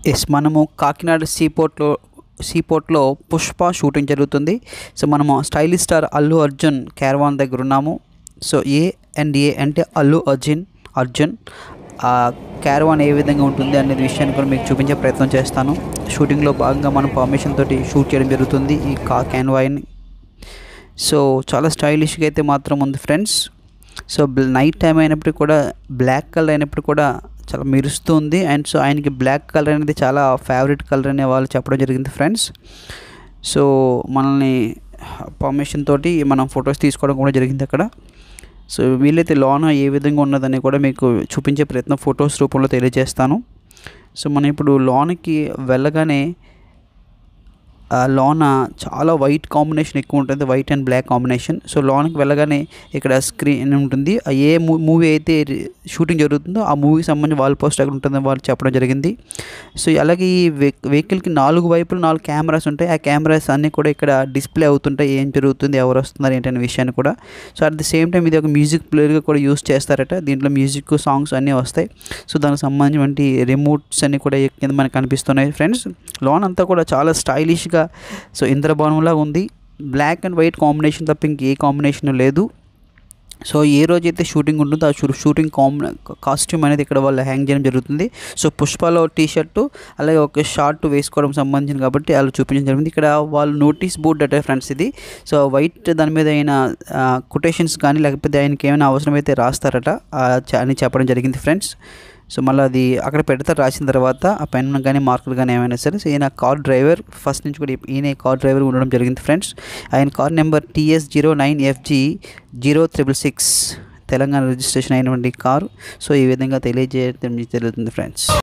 yes మనము కాకినాడ సీపోర్ట్లో సీపోర్ట్లో పుష్ప షూటింగ్ జరుగుతుంది సో మనము stylish star Allu Arjun caravan దగ్గర ఉన్నాము సో ఏ అండ్ ఏ అంటే అల్లు అర్జున్ అర్జున్ ఆ క్యారవాన్ ఏ విధంగా ఉంటుంది అనే విషయాన్ని కూడా మీకు చూపించే ప్రయత్నం చేస్తాను షూటింగ్లో భాగంగా మనం పర్మిషన్ తోటి షూట్ చేయడం జరుగుతుంది ఈ కా క్యాన్వాయిని సో చాలా స్టైలిష్గా అయితే మాత్రం ఉంది ఫ్రెండ్స్ సో నైట్ టైం అయినప్పటికీ కూడా బ్లాక్ కలర్ అయినప్పుడు కూడా చాలా మెరుస్తుంది అండ్ సో ఆయనకి బ్లాక్ కలర్ అనేది చాలా ఫేవరెట్ కలర్ అనే వాళ్ళు చెప్పడం జరిగింది ఫ్రెండ్స్ సో మనల్ని పర్మిషన్ తోటి మనం ఫొటోస్ తీసుకోవడం కూడా జరిగింది అక్కడ సో వీలైతే లోన ఏ విధంగా ఉన్నదని కూడా మీకు చూపించే ప్రయత్నం ఫొటోస్ రూపంలో తెలియజేస్తాను సో మనం ఇప్పుడు లోనకి వెళ్ళగానే ఆ లోన చాలా వైట్ కాంబినేషన్ ఎక్కువ ఉంటుంది white and black combination so లోనకి వెళ్ళగానే ఇక్కడ స్క్రీన్ ఉంటుంది ఆ ఏ మూవీ అయితే షూటింగ్ జరుగుతుందో ఆ మూవీకి సంబంధించి వాల్ పోస్ట్ అక్కడ ఉంటుందని వాళ్ళు చెప్పడం జరిగింది సో అలాగే ఈ వెహికల్కి నాలుగు వైపులు నాలుగు కెమెరాస్ ఉంటాయి ఆ కెమెరాస్ అన్నీ కూడా ఇక్కడ డిస్ప్లే అవుతుంటాయి ఏం జరుగుతుంది ఎవరు వస్తున్నారు ఏంటనే విషయాన్ని కూడా so at the same time ఇది ఒక మ్యూజిక్ ప్లేయర్గా కూడా యూస్ చేస్తారట దీంట్లో మ్యూజిక్ సాంగ్స్ అన్నీ వస్తాయి సో దానికి సంబంధించినటువంటి రిమోట్స్ అన్నీ కూడా కింద మనకు కనిపిస్తున్నాయి ఫ్రెండ్స్ లోన్ అంతా కూడా చాలా స్టైలిష్గా సో ఇంద్రభవనంలా ఉంది బ్లాక్ అండ్ వైట్ కాంబినేషన్ తప్ప ఇంకే కాంబినేషన్ లేదు సో ఏ రోజైతే షూటింగ్ ఉంటుందో ఆ షూ షూటింగ్ కాంబ్ కాస్ట్యూమ్ అనేది ఇక్కడ వాళ్ళు హ్యాంగ్ చేయడం జరుగుతుంది సో పుష్పలో టీ షర్టు అలాగే ఒక షార్ట్ వేసుకోవడం సంబంధించిన కాబట్టి వాళ్ళు చూపించడం జరిగింది ఇక్కడ వాళ్ళు నోటీస్ బోర్డ్ అంటే ఫ్రెండ్స్ ఇది సో వైట్ దాని మీద అయిన కొటేషన్స్ కానీ లేకపోతే ఆయనకి ఏమైనా అవసరమైతే రాస్తారట అని చెప్పడం జరిగింది ఫ్రెండ్స్ సో మళ్ళీ అది అక్కడ పెడతారు రాసిన తర్వాత ఆ పెన్ కానీ మార్కులు కానీ ఏమైనా సరే సో ఈయన కార్ డ్రైవర్ ఫస్ట్ నుంచి కూడా ఈయన కార్ డ్రైవర్ ఉండడం జరిగింది ఫ్రెండ్స్ ఆయన car number TS zero nine FG zero triple six Telangana registration అయినటువంటి కారు సో ఈ విధంగా తెలియజేయడం జరుగుతుంది ఫ్రెండ్స్